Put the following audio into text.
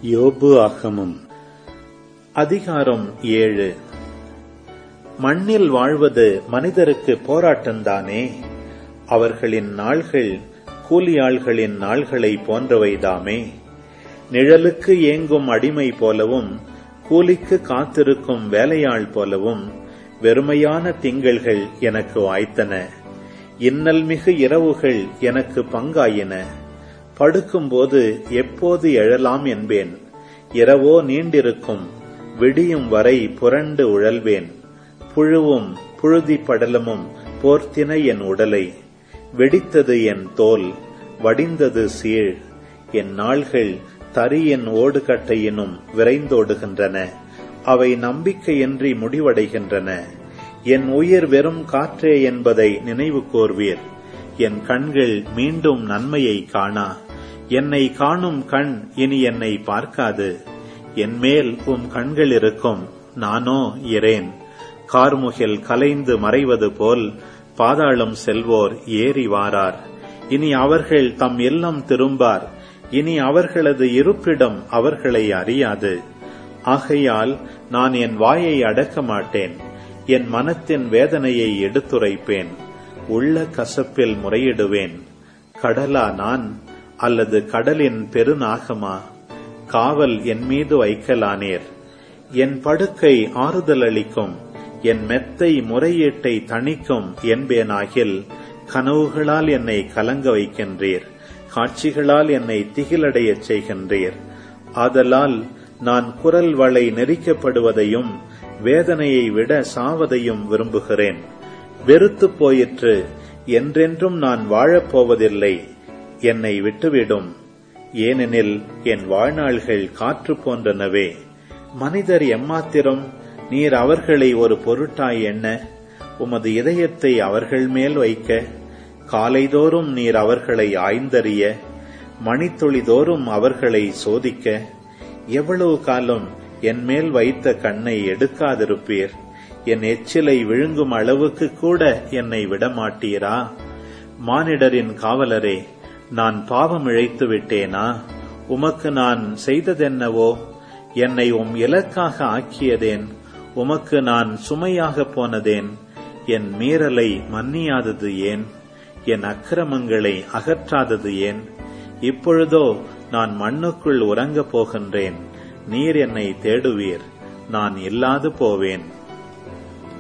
யோபு ஆகமம் அதிகாரம் ஏழு மண்ணில் வாழ்வது மனிதருக்கு போராட்டம்தானே அவர்களின் நாள்கள் கூலியாள்களின் நாள்களை போன்றவைதாமே நிழலுக்கு ஏங்கும் அடிமை போலவும் கூலிக்கு காத்திருக்கும் வேலையாள் போலவும் வெறுமையான திங்கள்கள் எனக்கு வாய்த்தன இன்னல் மிகு இரவுகள் எனக்கு பங்காயின படுக்கும்போது எப்போது எழலாம் என்பேன் இரவோ நீண்டிருக்கும் விடியும் வரை புரண்டு உழல்வேன் புழுவும் புழுதி படலமும் போர்த்தின என் உடலை வெடித்தது என் தோல் வடிந்தது சீழ் என் நாள்கள் தரியின் ஓடுகட்டையினும் விரைந்தோடுகின்றன அவை நம்பிக்கையின்றி முடிவடைகின்றன என் உயிர் வெறும் காற்றே என்பதை நினைவு கோர்வீர் என் கண்கள் மீண்டும் நன்மையை காணா என்னை காணும் கண் இனி என்னை பார்க்காது என் மேல் உம் கண்கள் இருக்கும் நானோ இரேன் கார்முகில் கலைந்து மறைவது போல் பாதாளம் செல்வோர் ஏறி வாரார் இனி அவர்கள் தம் இல்லம் திரும்பார் இனி அவர்களது இருப்பிடம் அவர்களை அறியாது ஆகையால் நான் என் வாயை அடக்க மாட்டேன் என் மனத்தின் வேதனையை எடுத்துரைப்பேன் உள்ள கசப்பில் முறையிடுவேன் கடலா நான் அல்லது கடலின் பெருநாகமா காவல் என் மீது வைக்கலானேர் என் படுக்கை ஆறுதல் அளிக்கும் என் மெத்தை முறையீட்டை தணிக்கும் என்பேனாகில் கனவுகளால் என்னை கலங்க வைக்கின்றீர் காட்சிகளால் என்னை திகிலடையச் செய்கின்றீர் ஆதலால் நான் குரல் வளை நெரிக்கப்படுவதையும் வேதனையை விட சாவதையும் விரும்புகிறேன் வெறுத்து போயிற்று என்றென்றும் நான் வாழப்போவதில்லை என்னை விட்டுவிடும் ஏனெனில் என் வாழ்நாள்கள் காற்று போன்றனவே மனிதர் எம்மாத்திரம் நீர் அவர்களை ஒரு பொருட்டாய் எண்ண உமது இதயத்தை அவர்கள் மேல் வைக்க காலைதோறும் நீர் அவர்களை ஆய்ந்தறிய மணித்துளிதோறும் அவர்களை சோதிக்க எவ்வளவு காலம் என் மேல் வைத்த கண்ணை எடுக்காதிருப்பீர் என் எச்சிலை விழுங்கும் அளவுக்கு கூட என்னை விடமாட்டீரா மானிடரின் காவலரே நான் பாவம் இழைத்து விட்டேனா உமக்கு நான் செய்ததென்னவோ என்னை உம் இலக்காக ஆக்கியதேன் உமக்கு நான் சுமையாக போனதேன் என் மீறலை மன்னியாதது ஏன் என் அக்கிரமங்களை அகற்றாதது ஏன் இப்பொழுதோ நான் மண்ணுக்குள் உறங்கப் போகின்றேன் நீர் என்னை தேடுவீர் நான் இல்லாது போவேன்